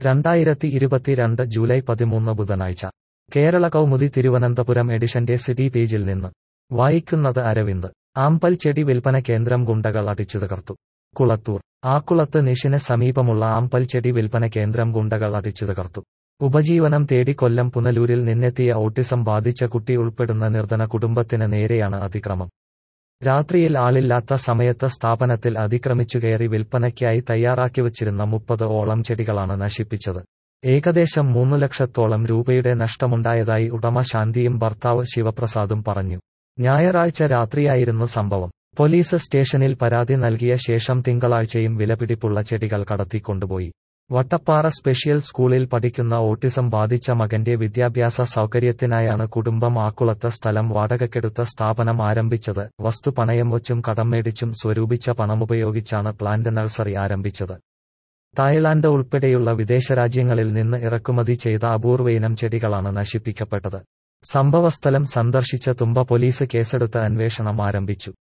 രണ്ടായിരത്തി ഇരുപത്തിരണ്ട് ജൂലൈ പതിമൂന്ന് ബുധനാഴ്ച കേരള കൗമുദി തിരുവനന്തപുരം എഡിഷന്റെ സിറ്റി പേജിൽ നിന്ന് വായിക്കുന്നത് അരവിന്ദ് ആമ്പൽ ചെടി വിൽപ്പന കേന്ദ്രം ഗുണ്ടകൾ അടിച്ചു തകർത്തു കുളത്തൂർ ആക്കുളത്ത് നിഷിന് സമീപമുള്ള ആമ്പൽ ചെടി വിൽപ്പന കേന്ദ്രം ഗുണ്ടകൾ അടിച്ചു തകർത്തു ഉപജീവനം തേടി കൊല്ലം പുനലൂരിൽ നിന്നെത്തിയ ഓട്ടിസം ബാധിച്ച കുട്ടി ഉൾപ്പെടുന്ന നിർധന കുടുംബത്തിന് നേരെയാണ് അതിക്രമം രാത്രിയിൽ ആളില്ലാത്ത സമയത്ത് സ്ഥാപനത്തിൽ അതിക്രമിച്ചുകയറി വിൽപ്പനയ്ക്കായി തയ്യാറാക്കിവച്ചിരുന്ന മുപ്പത് ഓളം ചെടികളാണ് നശിപ്പിച്ചത് ഏകദേശം മൂന്നു ലക്ഷത്തോളം രൂപയുടെ നഷ്ടമുണ്ടായതായി ഉടമ ശാന്തിയും ഭർത്താവ് ശിവപ്രസാദും പറഞ്ഞു ഞായറാഴ്ച രാത്രിയായിരുന്നു സംഭവം പോലീസ് സ്റ്റേഷനിൽ പരാതി നൽകിയ ശേഷം തിങ്കളാഴ്ചയും വിലപിടിപ്പുള്ള ചെടികൾ കടത്തിക്കൊണ്ടുപോയി വട്ടപ്പാറ സ്പെഷ്യൽ സ്കൂളിൽ പഠിക്കുന്ന ഓട്ടിസം ബാധിച്ച മകന്റെ വിദ്യാഭ്യാസ സൗകര്യത്തിനായാണ് കുടുംബം ആക്കുളത്ത് സ്ഥലം വാടകയ്ക്കെടുത്ത സ്ഥാപനം ആരംഭിച്ചത് വസ്തു പണയം വച്ചും കടം മേടിച്ചും സ്വരൂപിച്ച പണമുപയോഗിച്ചാണ് പ്ലാന്റ് നഴ്സറി ആരംഭിച്ചത് തായ്ലാന്റ് ഉൾപ്പെടെയുള്ള വിദേശരാജ്യങ്ങളിൽ നിന്ന് ഇറക്കുമതി ചെയ്ത അപൂർവയിനം ചെടികളാണ് നശിപ്പിക്കപ്പെട്ടത് സംഭവസ്ഥലം സന്ദർശിച്ച തുമ്പ പോലീസ് കേസെടുത്ത് അന്വേഷണം ആരംഭിച്ചു